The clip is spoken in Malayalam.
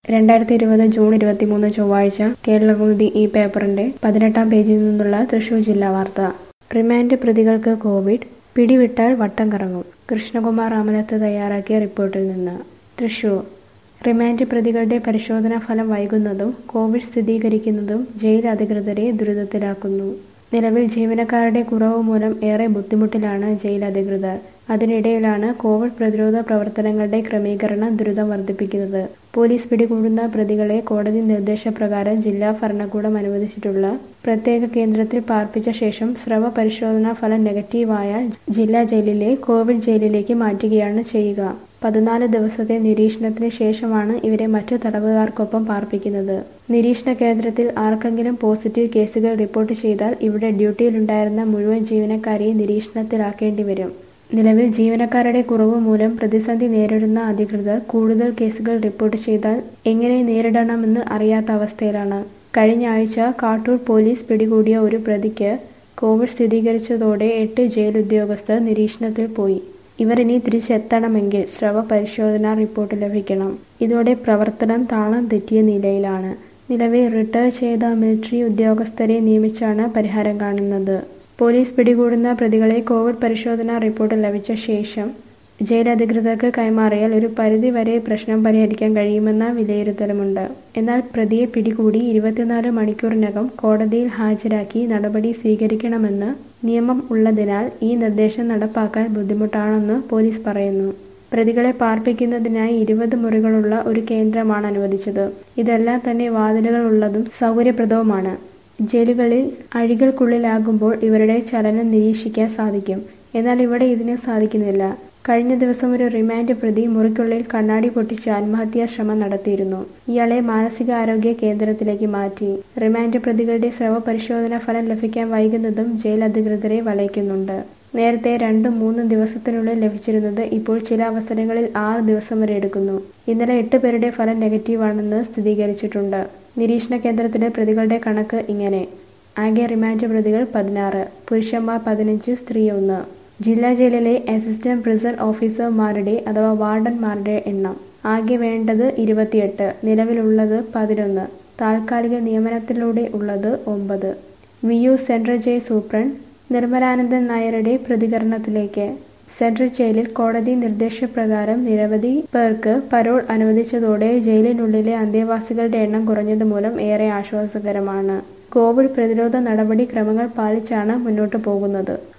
രണ്ടായിരത്തി ഇരുപത് ജൂൺ ഇരുപത്തിമൂന്ന് ചൊവ്വാഴ്ച കേരളകൗമുദി ഈ പേപ്പറിന്റെ പതിനെട്ടാം പേജിൽ നിന്നുള്ള തൃശൂർ ജില്ലാ വാർത്ത റിമാൻഡ് പ്രതികൾക്ക് കോവിഡ് പിടിവിട്ടാൽ വട്ടം കറങ്ങും കൃഷ്ണകുമാർ അമലത്ത് തയ്യാറാക്കിയ റിപ്പോർട്ടിൽ നിന്ന് തൃശൂർ റിമാൻഡ് പ്രതികളുടെ പരിശോധനാ ഫലം വൈകുന്നതും കോവിഡ് സ്ഥിരീകരിക്കുന്നതും ജയിൽ അധികൃതരെ ദുരിതത്തിലാക്കുന്നു നിലവിൽ ജീവനക്കാരുടെ കുറവ് മൂലം ഏറെ ബുദ്ധിമുട്ടിലാണ് ജയിൽ അധികൃതർ അതിനിടയിലാണ് കോവിഡ് പ്രതിരോധ പ്രവർത്തനങ്ങളുടെ ക്രമീകരണം ദുരിതം വർദ്ധിപ്പിക്കുന്നത് പോലീസ് പിടികൂടുന്ന പ്രതികളെ കോടതി നിർദ്ദേശപ്രകാരം ജില്ലാ ഭരണകൂടം അനുവദിച്ചിട്ടുള്ള പ്രത്യേക കേന്ദ്രത്തിൽ പാർപ്പിച്ച ശേഷം സ്രവ പരിശോധനാ ഫലം നെഗറ്റീവായ ജില്ലാ ജയിലിലെ കോവിഡ് ജയിലിലേക്ക് മാറ്റുകയാണ് ചെയ്യുക പതിനാല് ദിവസത്തെ നിരീക്ഷണത്തിന് ശേഷമാണ് ഇവരെ മറ്റു തടവുകാർക്കൊപ്പം പാർപ്പിക്കുന്നത് നിരീക്ഷണ കേന്ദ്രത്തിൽ ആർക്കെങ്കിലും പോസിറ്റീവ് കേസുകൾ റിപ്പോർട്ട് ചെയ്താൽ ഇവിടെ ഡ്യൂട്ടിയിലുണ്ടായിരുന്ന മുഴുവൻ ജീവനക്കാരെയും നിരീക്ഷണത്തിലാക്കേണ്ടി വരും നിലവിൽ ജീവനക്കാരുടെ കുറവ് മൂലം പ്രതിസന്ധി നേരിടുന്ന അധികൃതർ കൂടുതൽ കേസുകൾ റിപ്പോർട്ട് ചെയ്താൽ എങ്ങനെ നേരിടണമെന്ന് അറിയാത്ത അവസ്ഥയിലാണ് കഴിഞ്ഞ ആഴ്ച കാട്ടൂർ പോലീസ് പിടികൂടിയ ഒരു പ്രതിക്ക് കോവിഡ് സ്ഥിരീകരിച്ചതോടെ എട്ട് ജയിൽ ഉദ്യോഗസ്ഥർ നിരീക്ഷണത്തിൽ പോയി ഇവർ ഇനി തിരിച്ചെത്തണമെങ്കിൽ സ്രവ പരിശോധനാ റിപ്പോർട്ട് ലഭിക്കണം ഇതോടെ പ്രവർത്തനം താളം തെറ്റിയ നിലയിലാണ് നിലവിൽ റിട്ടയർ ചെയ്ത മിലിറ്ററി ഉദ്യോഗസ്ഥരെ നിയമിച്ചാണ് പരിഹാരം കാണുന്നത് പോലീസ് പിടികൂടുന്ന പ്രതികളെ കോവിഡ് പരിശോധനാ റിപ്പോർട്ട് ലഭിച്ച ശേഷം ജയിൽ അധികൃതർക്ക് കൈമാറിയാൽ ഒരു പരിധി വരെ പ്രശ്നം പരിഹരിക്കാൻ കഴിയുമെന്ന വിലയിരുത്തലുമുണ്ട് എന്നാൽ പ്രതിയെ പിടികൂടി ഇരുപത്തിനാല് മണിക്കൂറിനകം കോടതിയിൽ ഹാജരാക്കി നടപടി സ്വീകരിക്കണമെന്ന് നിയമം ഉള്ളതിനാൽ ഈ നിർദ്ദേശം നടപ്പാക്കാൻ ബുദ്ധിമുട്ടാണെന്ന് പോലീസ് പറയുന്നു പ്രതികളെ പാർപ്പിക്കുന്നതിനായി ഇരുപത് മുറികളുള്ള ഒരു കേന്ദ്രമാണ് അനുവദിച്ചത് ഇതെല്ലാം തന്നെ വാതിലുകൾ ഉള്ളതും സൗകര്യപ്രദവുമാണ് ജയിലുകളിൽ അഴികൾക്കുള്ളിലാകുമ്പോൾ ഇവരുടെ ചലനം നിരീക്ഷിക്കാൻ സാധിക്കും എന്നാൽ ഇവിടെ ഇതിന് സാധിക്കുന്നില്ല കഴിഞ്ഞ ദിവസം ഒരു റിമാൻഡ് പ്രതി മുറിക്കുള്ളിൽ കണ്ണാടി പൊട്ടിച്ച് ആത്മഹത്യാ ശ്രമം നടത്തിയിരുന്നു ഇയാളെ മാനസികാരോഗ്യ കേന്ദ്രത്തിലേക്ക് മാറ്റി റിമാൻഡ് പ്രതികളുടെ സ്രവ പരിശോധനാ ഫലം ലഭിക്കാൻ വൈകുന്നതും ജയിൽ അധികൃതരെ വലയ്ക്കുന്നുണ്ട് നേരത്തെ രണ്ടും മൂന്നും ദിവസത്തിനുള്ളിൽ ലഭിച്ചിരുന്നത് ഇപ്പോൾ ചില അവസരങ്ങളിൽ ആറ് ദിവസം വരെ എടുക്കുന്നു ഇന്നലെ എട്ട് പേരുടെ ഫലം നെഗറ്റീവാണെന്ന് സ്ഥിരീകരിച്ചിട്ടുണ്ട് നിരീക്ഷണ കേന്ദ്രത്തിലെ പ്രതികളുടെ കണക്ക് ഇങ്ങനെ ആകെ റിമാൻഡ് പ്രതികൾ പതിനാറ് പുരുഷന്മാർ പതിനഞ്ച് സ്ത്രീ ഒന്ന് ജില്ലാ ജയിലിലെ അസിസ്റ്റന്റ് പ്രിസൺ ഓഫീസർമാരുടെ അഥവാ വാർഡന്മാരുടെ എണ്ണം ആകെ വേണ്ടത് ഇരുപത്തിയെട്ട് നിലവിലുള്ളത് പതിനൊന്ന് താൽക്കാലിക നിയമനത്തിലൂടെ ഉള്ളത് ഒമ്പത് V U central jail superintendent Nirmalanandan നായരുടെ പ്രതികരണത്തിലേക്ക് സെൻട്രൽ ജയിലിൽ കോടതി നിർദ്ദേശപ്രകാരം നിരവധി പേർക്ക് പരോൾ അനുവദിച്ചതോടെ ജയിലിനുള്ളിലെ അന്തേവാസികളുടെ എണ്ണം കുറഞ്ഞത് മൂലം ഏറെ ആശ്വാസകരമാണ് കോവിഡ് പ്രതിരോധ നടപടി ക്രമങ്ങൾ പാലിച്ചാണ് മുന്നോട്ടു പോകുന്നത്